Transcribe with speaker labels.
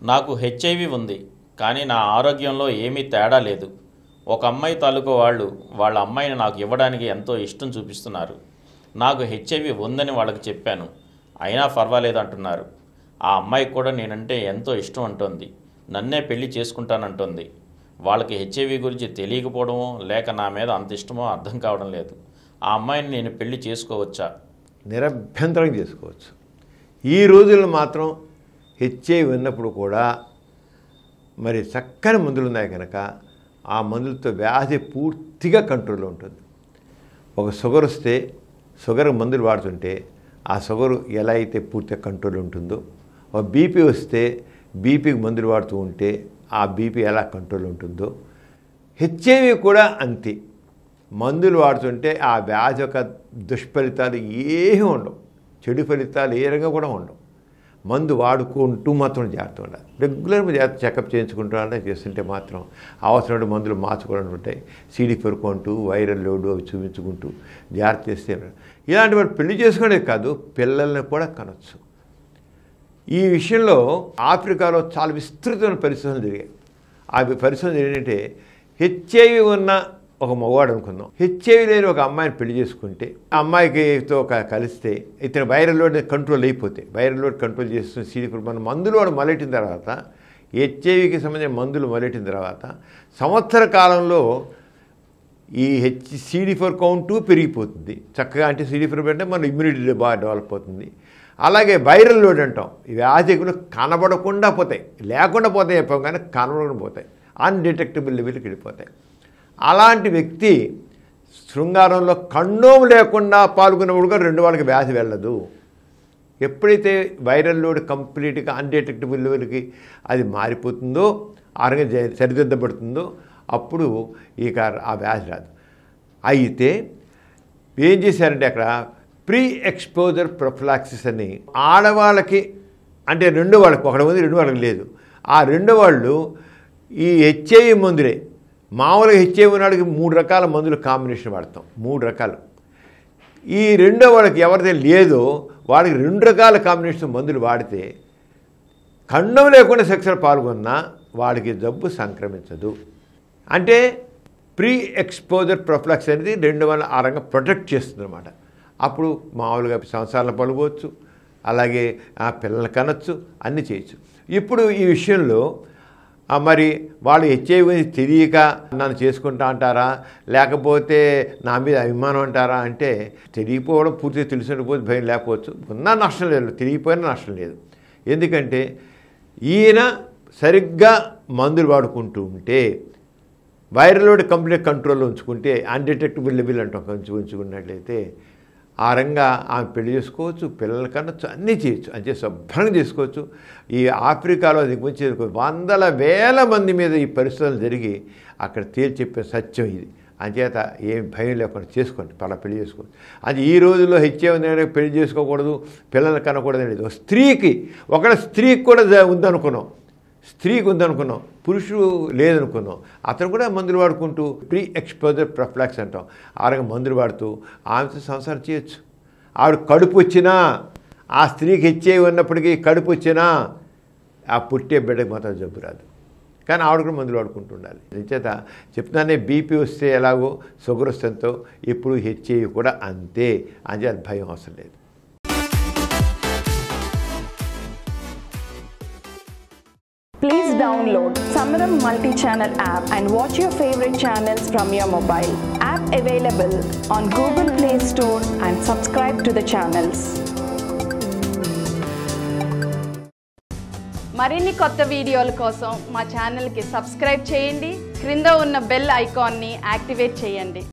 Speaker 1: నాకు హెచ్ఐవి ఉంది కానీ నా ఆరోగ్యంలో ఏమీ తేడా లేదు ఒక అమ్మాయి తాలూకు వాళ్ళు వాళ్ళ అమ్మాయిని నాకు ఇవ్వడానికి ఎంతో ఇష్టం చూపిస్తున్నారు నాకు హెచ్ఐవి ఉందని వాళ్ళకి చెప్పాను అయినా పర్వాలేదు అంటున్నారు ఆ అమ్మాయికి కూడా నేనంటే ఎంతో ఇష్టం అంటోంది నన్నే పెళ్లి చేసుకుంటానంటోంది వాళ్ళకి హెచ్ఐవి గురించి తెలియకపోవడమో లేక నా మీద అంత ఇష్టమో అర్థం కావడం లేదు ఆ అమ్మాయిని నేను పెళ్లి చేసుకోవచ్చా
Speaker 2: నిరభ్యంతరం చేసుకోవచ్చు ఈ రోజుల్లో మాత్రం హెచ్ఐవి ఉన్నప్పుడు కూడా మరి చక్కని మందులు ఉన్నాయి కనుక ఆ మందులతో వ్యాధి పూర్తిగా కంట్రోల్లో ఉంటుంది ఒక షుగర్ వస్తే షుగర్ మందులు వాడుతుంటే ఆ షుగర్ ఎలా అయితే పూర్తిగా కంట్రోల్ ఉంటుందో ఒక బీపీ వస్తే బీపీకి మందులు వాడుతూ ఉంటే ఆ బీపీ ఎలా కంట్రోల్ ఉంటుందో హెచ్ఐవి కూడా అంతే మందులు వాడుతుంటే ఆ వ్యాధి యొక్క దుష్ఫలితాలు ఏమీ ఉండవు చెడు ఫలితాలు ఏ రకంగా కూడా ఉండవు మందు వాడుకుంటూ మాత్రం జాగ్రత్త ఉండాలి రెగ్యులర్గా జాగ్రత్త చెకప్ చేయించుకుంటూ ఉండాలి, చేస్తుంటే మాత్రం అవసరమైన మందులు మార్చుకోవడం ఉంటాయి సీడీ పెరుకుంటూ వైరల్ లోడు అవి చూపించుకుంటూ జాగ్రత్త చేస్తే ఇలాంటి వాడు పెళ్లి చేసుకునే కాదు పిల్లల్ని కూడా కనొచ్చు ఈ విషయంలో ఆఫ్రికాలో చాలా విస్తృతమైన పరిశోధనలు జరిగాయి ఆ పరిశోధన ఏంటంటే హెచ్ఐవి ఉన్న ఒక మగవాడు అనుకుందాం హెచ్ఐవి లేని ఒక అమ్మాయిని పెళ్లి చేసుకుంటే ఆ అమ్మాయికితో క- కలిస్తే ఇతను వైరల్ లోడ్ కంట్రోల్ అయిపోతే వైరల్ లోడ్ కంట్రోల్ చేస్తున్న సీడీ మన మందులు వాడు మొదలెట్టిన తర్వాత హెచ్ఐవికి సంబంధించిన మందులు మొదలెట్టిన తర్వాత సంవత్సర కాలంలో ఈ హెచ్ సిడి ఫోర్ కౌంటు పెరిగిపోతుంది చక్కగా అంటే సిడి ఫోర్ అంటే మన ఇమ్యూనిటీ బాగా డెవలప్ అవుతుంది అలాగే వైరల్ లోడ్ అంటాం ఈ వ్యాధికులు కనబడకుండా పోతాయి లేకుండా పోతాయి చెప్పాం కానీ కనబడకుండా పోతాయి అన్డిటెక్టబుల్ లెవెల్కి వెళ్ళిపోతాయి అలాంటి వ్యక్తి శృంగారంలో కండోము లేకుండా పాల్గొన్నప్పుడు కూడా రెండు వాళ్ళకి వ్యాధి వెళ్ళదు ఎప్పుడైతే వైరల్ లోడ్ కంప్లీట్గా అన్డిటెక్టబుల్ లెవెల్కి అది మారిపోతుందో ఆరోగ్యం జ- సరిదిద్దబడుతుందో అప్పుడు ఇక ఆ వ్యాధి రాదు అయితే ఏం చేశారంటే అక్కడ ప్రీ ఎక్స్పోజర్ ప్రొఫ్లాక్సిస్ అని ఆడవాళ్ళకి అంటే రెండు వాళ్ళకి ఒకటి ఉంది రెండు వాళ్ళకి లేదు ఆ రెండు వాళ్ళు ఈ హెచ్ఐవి మందులే మామూలుగా హెచ్ఐవి ఉన్నాడికి మూడు రకాల మందులు కాంబినేషన్ వాడతాం మూడు రకాలు ఈ రెండో వాళ్ళకి ఎవరిదైతే లేదో వాళ్ళకి రెండు రకాల కాంబినేషన్ మందులు వాడితే ఖండం లేకుండా సెక్స్లో పాల్గొన్నా వాడికి జబ్బు సంక్రమించదు అంటే ప్రీ ఎక్స్పోజర్ ప్రొఫ్లక్స్ అనేది రెండు వందల ఆ రంగా ప్రొటెక్ట్ చేస్తుంది అనమాట అప్పుడు మామూలుగా సంసారాలు పలుకోవచ్చు అలాగే ఆ పిల్లలు కనొచ్చు అన్నీ చేయొచ్చు ఇప్పుడు ఈ విషయంలో ఆ మరి వాళ్ళు హెచ్ఐవి గురించి తెలియక నన్ను చేసుకుంటా అంటారా లేకపోతే నా మీద అభిమానం అంటారా అంటే తెలియకపోవడం పూర్తిగా తెలిసిపోతే భయం లేకపోవచ్చు ఉన్నా నష్టం లేదు తెలియపోయినా నష్టం లేదు ఎందుకంటే ఈయన సరిగ్గా మందులు వాడుకుంటూ ఉంటే వైరల్ లోడ్ కంప్లీట్ కంట్రోల్లో ఉంచుకుంటే అన్డిటెక్టబుల్ లెవెల్ అంటాం కొంచెం ఉంచుకున్నట్లయితే ఆ రంగా ఆమె పెళ్లి చేసుకోవచ్చు పిల్లలు కనొచ్చు అన్నీ చేయొచ్చు అంటే శుభ్రంగా చేసుకోవచ్చు ఈ ఆఫ్రికాలో దిగుమతి వందల వేల మంది మీద ఈ పరిశోధనలు జరిగి అక్కడ తేల్చి చెప్పే సత్యం ఇది అంచేత ఏం భయం లేకుండా చేసుకోండి పలా పెళ్లి చేసుకోండి అది ఈ రోజుల్లో హెచ్ఏ పెళ్లి చేసుకోకూడదు పిల్లలు కనకూడదు అనేది ఒక స్త్రీకి ఒకవేళ స్త్రీకి కూడా జ- ఉందనుకున్నాం స్త్రీకి ఉందనుకున్నాం పురుషుడు లేదనుకున్నాం అతను కూడా మందులు వాడుకుంటూ ప్రీ ఎక్స్పోజర్ ప్రొఫ్లాక్స్ అంటాం ఆరోగ్య మందులు వాడుతూ ఆమెతో సంసారం చేయొచ్చు ఆవిడ కడుపు వచ్చినా ఆ స్త్రీకి హెచ్చే ఉన్నప్పటికీ కడుపు వచ్చినా ఆ పుట్టే బిడ్డకి మాత్రం జబ్బు రాదు కానీ ఆవిడ కూడా మందులు వాడుకుంటూ ఉండాలి నిచేత చెప్తున్నానే బీపీ వస్తే ఎలాగో షుగర్ వస్తేంతో ఇప్పుడు హెచ్ఐవి కూడా అంతే అని అది భయం అవసరం లేదు
Speaker 3: Please download Samaram multi-channel app and watch your favorite channels from your mobile. App available on Google Play Store and subscribe to the channels.
Speaker 4: మరిన్ని కొత్త వీడియోల కోసం మా ఛానల్కి సబ్స్క్రైబ్ చేయండి క్రింద ఉన్న బెల్ ఐకాన్ని యాక్టివేట్ చేయండి